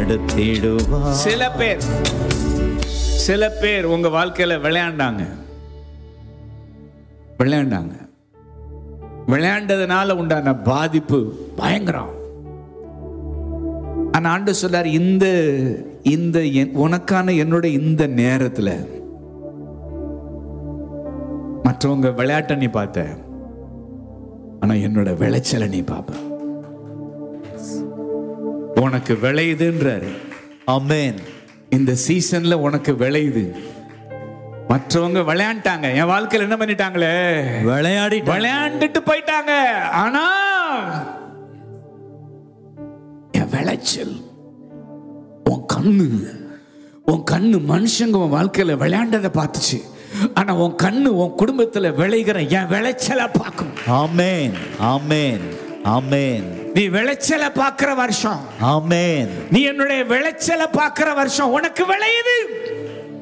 நடத்திடுவார் சில பேர் சில பேர் உங்க வாழ்க்கையில விளையாண்டாங்க விளையாண்டாங்க விளையாண்டதுனால உண்டான பாதிப்பு பயங்கரம் ஆனா ஆண்டு சொல்லார் இந்த இந்த என்- உனக்கான என்னோட இந்த நேரத்துல மற்றவங்க விளையாட்டை நீ பார்த்த ஆனா என்னோட விளைச்சலை நீ பார்ப்ப உனக்கு விளையுதுன்றாரு ஆமென் இந்த சீசன்ல உனக்கு விளையுது மற்றவங்க விளையாண்டாங்க என் வாழ்க்கையில என்ன பண்ணிட்டாங்களே விளையாடி விளையாண்டுட்டு போயிட்டாங்க ஆனா என் விளைச்சல் உன் கண்ணு உன் கண்ணு மனுஷங்க உன் வாழ்க்கையில விளையாண்டதை பார்த்துச்சு ஆனா உன் கண்ணு உன் குடும்பத்துல விளைகிற என் விளைச்சலை பார்க்கும் ஆமென் ஆமென் ஆமென் நீ விளைச்சலை பார்க்கிற வருஷம் ஆமென் நீ என்னுடைய விளைச்சலை பார்க்கிற வருஷம் உனக்கு விளையுது